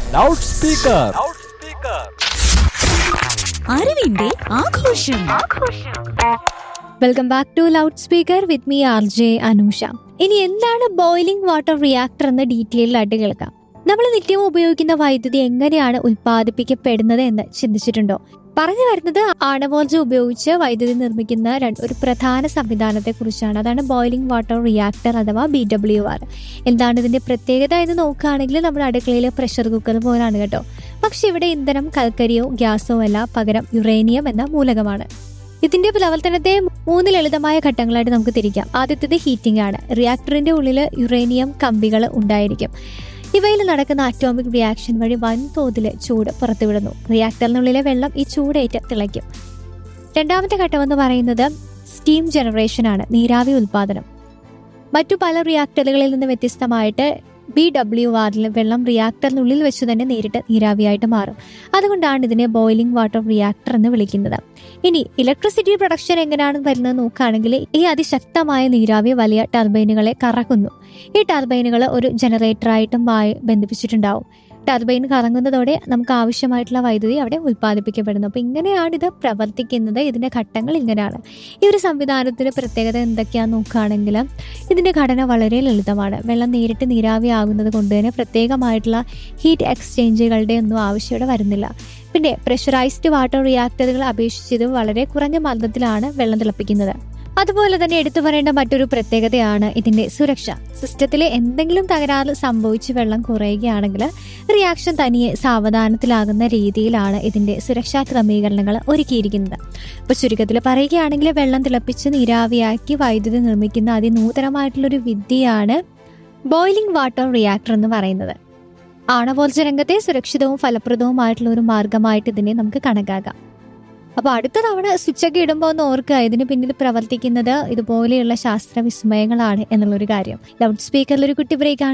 loud speaker അറിവിന്റെ ആഘോഷം welcome back to loud speaker with me R J Anusha ഇനി എന്താണ് ബോയിലിംഗ് വാട്ടർ റിയാക്ടർ എന്ന് ഡീറ്റെയിൽ ആയിട്ട് കേൾക്കാം നമ്മൾ നിത്യവും ഉപയോഗിക്കുന്ന വൈദ്യുതി എങ്ങനെയാണ് ഉൽപ്പാദിപ്പിക്കപ്പെടുന്നത് എന്ന് ചിന്തിച്ചിട്ടുണ്ടോ പറഞ്ഞു വരുന്നത് ആണവോർജ്ജം ഉപയോഗിച്ച് വൈദ്യുതി നിർമ്മിക്കുന്ന രണ്ട് ഒരു പ്രധാന സംവിധാനത്തെ കുറിച്ചാണ് അതാണ് ബോയിലിംഗ് വാട്ടർ റിയാക്ടർ അഥവാ ബി ഡബ്ല്യു ആർ എന്താണ് ഇതിന്റെ പ്രത്യേകത എന്ന് നോക്കുകയാണെങ്കിൽ നമ്മുടെ അടുക്കളയിലെ പ്രഷർ കുക്കർ പോലാണ് കേട്ടോ പക്ഷെ ഇവിടെ ഇന്ധനം കൽക്കരിയോ ഗ്യാസോ അല്ല പകരം യുറേനിയം എന്ന മൂലകമാണ് ഇതിന്റെ പ്രവർത്തനത്തെ മൂന്ന് ലളിതമായ ഘട്ടങ്ങളായിട്ട് നമുക്ക് തിരിക്കാം ആദ്യത്തേത് ഹീറ്റിംഗ് ആണ് റിയാക്ടറിന്റെ ഉള്ളിൽ യുറേനിയം കമ്പികൾ ഉണ്ടായിരിക്കും ഇവയിൽ നടക്കുന്ന അറ്റോമിക് റിയാക്ഷൻ വഴി വൻതോതിൽ ചൂട് പുറത്തുവിടുന്നു റിയാക്ടറിനുള്ളിലെ വെള്ളം ഈ ചൂടേറ്റ് തിളയ്ക്കും രണ്ടാമത്തെ ഘട്ടമെന്ന് പറയുന്നത് സ്റ്റീം ജനറേഷൻ ആണ് നീരാവി ഉൽപാദനം മറ്റു പല റിയാക്ടറുകളിൽ നിന്ന് വ്യത്യസ്തമായിട്ട് ബി ഡബ്ല്യു ആറിൽ വെള്ളം റിയാക്ടറിനുള്ളിൽ വെച്ച് തന്നെ നേരിട്ട് നീരാവിയായിട്ട് മാറും അതുകൊണ്ടാണ് ഇതിനെ ബോയിലിംഗ് വാട്ടർ റിയാക്ടർ എന്ന് വിളിക്കുന്നത് ഇനി ഇലക്ട്രിസിറ്റി പ്രൊഡക്ഷൻ എങ്ങനെയാണ് വരുന്നത് നോക്കുകയാണെങ്കിൽ ഈ അതിശക്തമായ നീരാവി വലിയ ടർബൈനുകളെ കറക്കുന്നു ഈ ടർബൈനുകൾ ഒരു ജനറേറ്ററായിട്ടും വായി ബന്ധിപ്പിച്ചിട്ടുണ്ടാവും ടർബൈൻ കറങ്ങുന്നതോടെ നമുക്ക് ആവശ്യമായിട്ടുള്ള വൈദ്യുതി അവിടെ ഉൽപ്പാദിപ്പിക്കപ്പെടുന്നു അപ്പോൾ ഇങ്ങനെയാണ് ഇത് പ്രവർത്തിക്കുന്നത് ഇതിന്റെ ഘട്ടങ്ങൾ ഇങ്ങനെയാണ് ഈ ഒരു സംവിധാനത്തിന്റെ പ്രത്യേകത എന്തൊക്കെയാണെന്ന് നോക്കുകയാണെങ്കിൽ ഇതിന്റെ ഘടന വളരെ ലളിതമാണ് വെള്ളം നേരിട്ട് നീരാവി ആകുന്നത് കൊണ്ട് തന്നെ പ്രത്യേകമായിട്ടുള്ള ഹീറ്റ് എക്സ്ചേഞ്ചുകളുടെ ഒന്നും ആവശ്യം ഇവിടെ വരുന്നില്ല പിന്നെ പ്രഷറൈസ്ഡ് വാട്ടർ റിയാക്ടറുകൾ അപേക്ഷിച്ച് ഇത് വളരെ കുറഞ്ഞ മർദ്ദത്തിലാണ് വെള്ളം തിളപ്പിക്കുന്നത് അതുപോലെ തന്നെ എടുത്തു പറയേണ്ട മറ്റൊരു പ്രത്യേകതയാണ് ഇതിന്റെ സുരക്ഷ സിസ്റ്റത്തിലെ എന്തെങ്കിലും തകരാറ് സംഭവിച്ച് വെള്ളം കുറയുകയാണെങ്കിൽ റിയാക്ഷൻ തനിയെ സാവധാനത്തിലാകുന്ന രീതിയിലാണ് ഇതിന്റെ സുരക്ഷാ ക്രമീകരണങ്ങൾ ഒരുക്കിയിരിക്കുന്നത് അപ്പോൾ ചുരുക്കത്തിൽ പറയുകയാണെങ്കിൽ വെള്ളം തിളപ്പിച്ച് നീരാവിയാക്കി വൈദ്യുതി നിർമ്മിക്കുന്ന അതിനൂതനമായിട്ടുള്ളൊരു വിദ്യയാണ് ബോയിലിംഗ് വാട്ടർ റിയാക്ടർ എന്ന് പറയുന്നത് ആണവോർജ്ജ രംഗത്തെ സുരക്ഷിതവും ഫലപ്രദവുമായിട്ടുള്ള ഒരു മാർഗമായിട്ട് ഇതിനെ നമുക്ക് കണക്കാക്കാം അപ്പോൾ അടുത്ത തവണ സ്വിച്ചൊക്കെ ഇടുമ്പോൾ ഒന്ന് ഓർക്കുക ഇതിന് പിന്നിൽ പ്രവർത്തിക്കുന്നത് ഇതുപോലെയുള്ള ശാസ്ത്ര വിസ്മയങ്ങളാണ് എന്നുള്ളൊരു കാര്യം ലൗഡ് സ്പീക്കറിൽ ഒരു കുട്ടി ബ്രേക്കാണ്